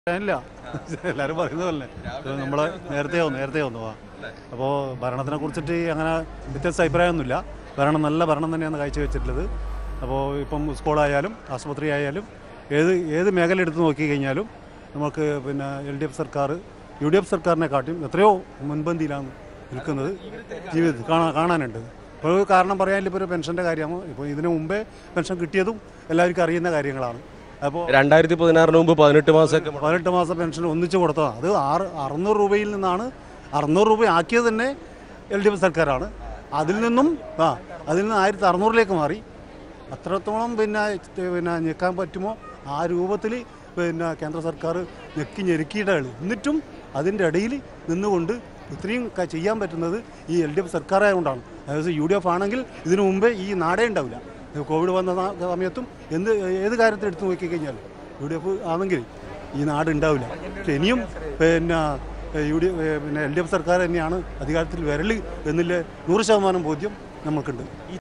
ഇല്ല എല്ലാവരും പറയുന്നതല്ലേ നമ്മൾ നേരത്തെ വന്നു നേരത്തെ വന്നു ആ അപ്പോൾ ഭരണത്തിനെ കുറിച്ചിട്ട് അങ്ങനെ വ്യത്യസ്ത അഭിപ്രായമൊന്നുമില്ല ഭരണം നല്ല ഭരണം തന്നെയാണ് കാഴ്ചവെച്ചിട്ടുള്ളത് അപ്പോൾ ഇപ്പം സ്കൂളായാലും ആശുപത്രി ആയാലും ഏത് ഏത് മേഖല എടുത്ത് നോക്കി കഴിഞ്ഞാലും നമുക്ക് പിന്നെ എൽ ഡി എഫ് സർക്കാർ യു ഡി എഫ് സർക്കാരിനെ കാട്ടിയും എത്രയോ മുൻപന്തിയിലാണ് നിൽക്കുന്നത് ജീവിതത്തിൽ കാണാൻ കാണാനുണ്ട് ഇപ്പോൾ ഒരു കാരണം പറയാനില്ല ഇപ്പോൾ ഒരു പെൻഷൻ്റെ കാര്യമാണ് ഇപ്പോൾ ഇതിനു മുമ്പേ പെൻഷൻ കിട്ടിയതും എല്ലാവർക്കും അറിയുന്ന കാര്യങ്ങളാണ് അപ്പോൾ രണ്ടായിരത്തി പതിനാറിന് മുമ്പ് പതിനെട്ട് മാസമൊക്കെ പതിനെട്ട് മാസം പെൻഷൻ ഒന്നിച്ച് കൊടുത്തതാണ് അത് ആറ് അറുന്നൂറ് രൂപയിൽ നിന്നാണ് അറുന്നൂറ് രൂപ ആക്കിയത് തന്നെ എൽ ഡി എഫ് സർക്കാരാണ് അതിൽ നിന്നും ആ അതിൽ നിന്ന് ആയിരത്തി അറുന്നൂറിലേക്ക് മാറി അത്രത്തോളം പിന്നെ പിന്നെ ഞെക്കാൻ പറ്റുമോ ആ രൂപത്തിൽ പിന്നെ കേന്ദ്ര സർക്കാർ ഞെക്കി ഞെരുക്കിയിട്ടാണ് എന്നിട്ടും അതിൻ്റെ ഇടയിൽ നിന്നുകൊണ്ട് ഇത്രയും ക- ചെയ്യാൻ പറ്റുന്നത് ഈ എൽ ഡി എഫ് സർക്കാരായതുകൊണ്ടാണ് അതായത് യു ഡി എഫ് ആണെങ്കിൽ ഇതിനു മുമ്പേ ഈ നാടേ ഉണ്ടാവില്ല കോവിഡ് വന്ന നാ- സമയത്തും എന്ത് ഏത് കാര്യത്തിൽ എടുത്തു നോക്കിക്കഴിഞ്ഞാൽ യു ഡി എഫ് ആണെങ്കിൽ ഈ നാട് ഉണ്ടാവില്ല പക്ഷെ ഇനിയും പിന്നെ യു ഡി പിന്നെ എൽ ഡി എഫ് സർക്കാർ തന്നെയാണ് അധികാരത്തിൽ വരൽ എന്നുള്ള നൂറ് ശതമാനം ബോധ്യം നമുക്കുണ്ട്